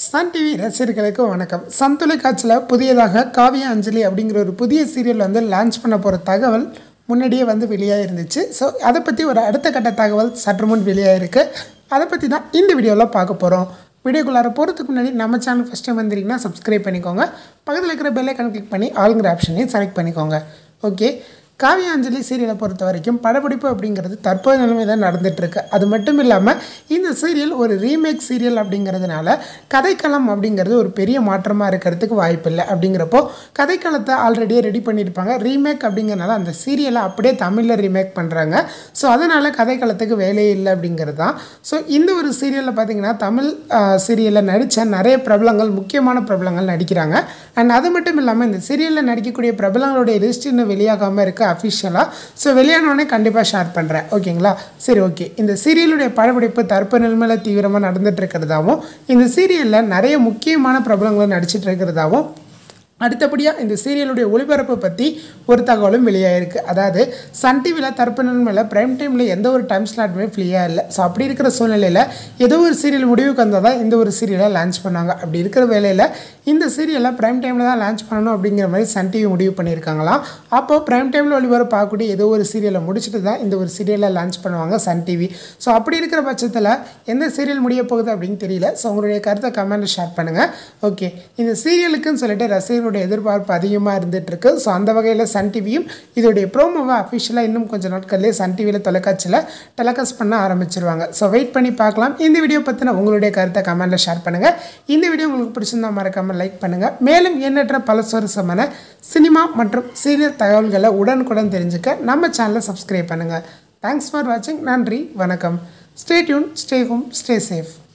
Sun TV ரசிகர்களுக்கு வணக்கம் Sun தொலைக்காட்சியில் புதியதாக காவிய அஞ்சலி அப்படிங்கிற ஒரு புதிய சீரியல் வந்து லான்ச் பண்ண போகிற தகவல் முன்னாடியே வந்து வெளியாக இருந்துச்சு ஸோ அதை பற்றி ஒரு அடுத்த கட்ட தகவல் சற்று முன் வெளியாகிருக்கு அதை பற்றி தான் இந்த வீடியோவில் பார்க்க போகிறோம் வீடியோக்குள்ளார போகிறதுக்கு முன்னாடி நம்ம சேனல் ஃபஸ்ட் டைம் வந்தீங்கன்னா சப்ஸ்கிரைப் பண்ணிக்கோங்க பக்கத்தில் இருக்கிற பெல் ஐக்கான் கிளிக் பண்ணி ஆளுங்கிற ஆப்ஷனையும் செலக்ட் பண்ணிக்கோங்க ஓகே காவிய அஞ்சலி சீரியலை பொறுத்த வரைக்கும் படப்பிடிப்பு அப்படிங்கிறது தற்போது நிலைமை தான் நடந்துகிட்ருக்கு அது மட்டும் இல்லாமல் இந்த சீரியல் ஒரு ரீமேக் சீரியல் அப்படிங்கிறதுனால கதைக்களம் அப்படிங்கிறது ஒரு பெரிய மாற்றமாக இருக்கிறதுக்கு வாய்ப்பில்லை அப்படிங்கிறப்போ கதைக்களத்தை ஆல்ரெடியே ரெடி பண்ணியிருப்பாங்க ரீமேக் அப்படிங்கிறனால அந்த சீரியலை அப்படியே தமிழில் ரீமேக் பண்ணுறாங்க ஸோ அதனால் கதைக்களத்துக்கு வேலையே இல்லை அப்படிங்கிறது தான் ஸோ இந்த ஒரு சீரியலில் பார்த்தீங்கன்னா தமிழ் சீரியலில் நடித்த நிறைய பிரபலங்கள் முக்கியமான பிரபலங்கள் நடிக்கிறாங்க அண்ட் அது மட்டும் இல்லாமல் இந்த சீரியலில் நடிக்கக்கூடிய பிரபலங்களுடைய லிஸ்ட் இன்னும் வெளியாகாமல் இருக்குது அஃபிஷியலாக ஸோ வெளியானோடனே கண்டிப்பாக ஷேர் பண்ணுறேன் ஓகேங்களா சரி ஓகே இந்த சீரியலுடைய படப்பிடிப்பு தற்ப நிலைமையில் தீவிரமாக நடந்துட்டு இருக்கிறதாவும் இந்த சீரியலில் நிறைய முக்கியமான பிரபலங்களும் நடிச்சிட்டு இருக்கிறதாவும் அடுத்தபடியாக இந்த சீரியலுடைய ஒளிபரப்பை பற்றி ஒரு தகவலும் வெளியாகிருக்கு அதாவது சன் டிவியில் தரப்பு நிலைமையில் ப்ரைம் டைமில் எந்த ஒரு டைம் ஸ்லாட்டுமே ஃப்ரீயாக இல்லை ஸோ அப்படி இருக்கிற சூழ்நிலையில் ஏதோ ஒரு சீரியல் முடிவுக்கு வந்தால் தான் இந்த ஒரு சீரியலை லான்ச் பண்ணாங்க அப்படி இருக்கிற வேலையில் இந்த சீரியலை ப்ரைம் டைமில் தான் லான்ச் பண்ணணும் அப்படிங்கிற மாதிரி சன் டிவி முடிவு பண்ணியிருக்காங்களாம் அப்போது ப்ரைம் டைமில் ஒளிபரப்பு பார்க்கக்கூடிய ஏதோ ஒரு சீரியலை முடிச்சுட்டு தான் இந்த ஒரு சீரியலை லான்ச் பண்ணுவாங்க சன் டிவி ஸோ அப்படி இருக்கிற பட்சத்தில் எந்த சீரியல் முடிய போகுது அப்படின்னு தெரியல ஸோ உங்களுடைய கருத்தை கமெண்ட்டில் ஷேர் பண்ணுங்கள் ஓகே இந்த சீரியலுக்குன்னு சொல்லிட்டு ரசிகர்கள் ரசிகர்களுடைய எதிர்பார்ப்பு அதிகமாக இருந்துகிட்ருக்கு ஸோ அந்த வகையில் சன் டிவியும் இதோடைய ப்ரோமோவை அஃபிஷியலாக இன்னும் கொஞ்சம் நாட்கள்லேயே சன் டிவியில் தொலைக்காட்சியில் டெலகாஸ்ட் பண்ண ஆரம்பிச்சிருவாங்க ஸோ வெயிட் பண்ணி பார்க்கலாம் இந்த வீடியோ பற்றின உங்களுடைய கருத்தை கமெண்ட்டில் ஷேர் பண்ணுங்கள் இந்த வீடியோ உங்களுக்கு பிடிச்சிருந்தா மறக்காமல் லைக் பண்ணுங்கள் மேலும் எண்ணற்ற பல சுவாரஸ்யமான சினிமா மற்றும் சீரியல் தகவல்களை உடனுக்குடன் தெரிஞ்சுக்க நம்ம சேனலை சப்ஸ்கிரைப் பண்ணுங்கள் தேங்க்ஸ் ஃபார் வாட்சிங் நன்றி வணக்கம் stay tuned stay home stay safe